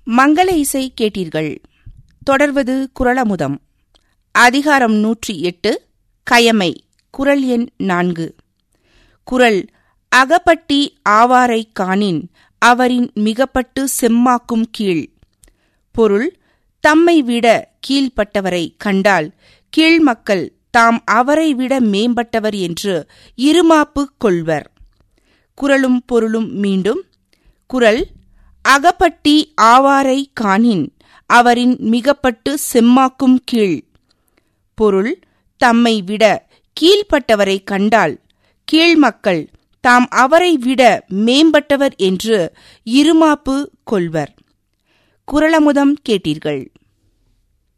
மங்கள இசை கேட்டீர்கள் தொடர்வது குரலமுதம் அதிகாரம் நூற்றி எட்டு கயமை குரல் எண் நான்கு குரல் அகப்பட்டி ஆவாரை காணின் அவரின் மிகப்பட்டு செம்மாக்கும் கீழ் பொருள் தம்மை விட கீழ்ப்பட்டவரை கண்டால் கீழ்மக்கள் தாம் அவரை விட மேம்பட்டவர் என்று இருமாப்பு கொள்வர் குரலும் பொருளும் மீண்டும் குரல் அகப்பட்டி ஆவாரை காணின் அவரின் மிகப்பட்டு செம்மாக்கும் கீழ் பொருள் தம்மை விட கீழ்ப்பட்டவரை கண்டால் கீழ்மக்கள் தாம் அவரை விட மேம்பட்டவர் என்று இருமாப்பு கொள்வர் குரலமுதம் கேட்டீர்கள்